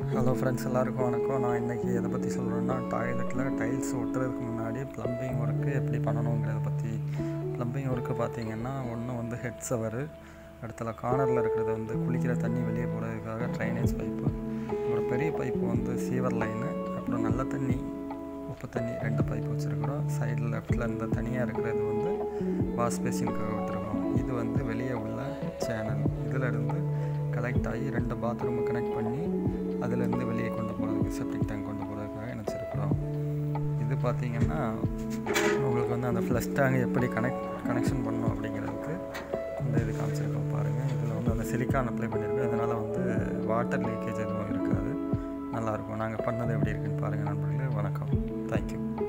hello friends எல்லாருக்கும் வணக்கம் நான் இன்றைக்கி எதை பற்றி சொல்கிறேன்னா டாய்லெட்டில் டைல்ஸ் ஒட்டுறதுக்கு முன்னாடி ப்ளம்பிங் ஒர்க்கு எப்படி பண்ணணுங்கிறத பற்றி ப்ளம்பிங் ஒர்க்கு பார்த்தீங்கன்னா ஒன்று வந்து ஹெட் சவரு அடுத்தல கார்னரில் இருக்கிறது வந்து குளிக்கிற தண்ணி வெளியே போகிறதுக்காக ட்ரைனேஜ் பைப்பு ஒரு பெரிய பைப்பு வந்து சீவர் லைனு அப்புறம் நல்ல தண்ணி உப்பு தண்ணி ரெண்டு பைப் வச்சுருக்குறோம் சைடில் லெஃப்டில் இந்த தனியாக இருக்கிறது வந்து வாஷ் பேசினுக்காக விட்டுருக்கோம் இது வந்து வெளியே உள்ள சேனல் இதிலிருந்து கலெக்ட் ஆகி ரெண்டு பாத்ரூமை கனெக்ட் பண்ணி அதிலேருந்து வெளியே கொண்டு போகிறதுக்கு செப்டிக் டேங்க் கொண்டு போகிறதுக்காக இணைச்சிருக்கிறோம் இது பார்த்திங்கன்னா உங்களுக்கு வந்து அந்த ஃப்ளஷ் டேங்க் எப்படி கனெக்ட் கனெக்ஷன் பண்ணணும் அப்படிங்கிறதுக்கு இந்த இது காமிச்சிருக்கோம் பாருங்கள் இதில் வந்து அந்த சிலிக்கான் அப்ளை பண்ணியிருக்கோம் இதனால் வந்து வாட்டர் லீக்கேஜ் எதுவும் இருக்காது நல்லாயிருக்கும் நாங்கள் பண்ணது எப்படி இருக்குன்னு பாருங்கள் நண்பர்களே வணக்கம் தேங்க்யூ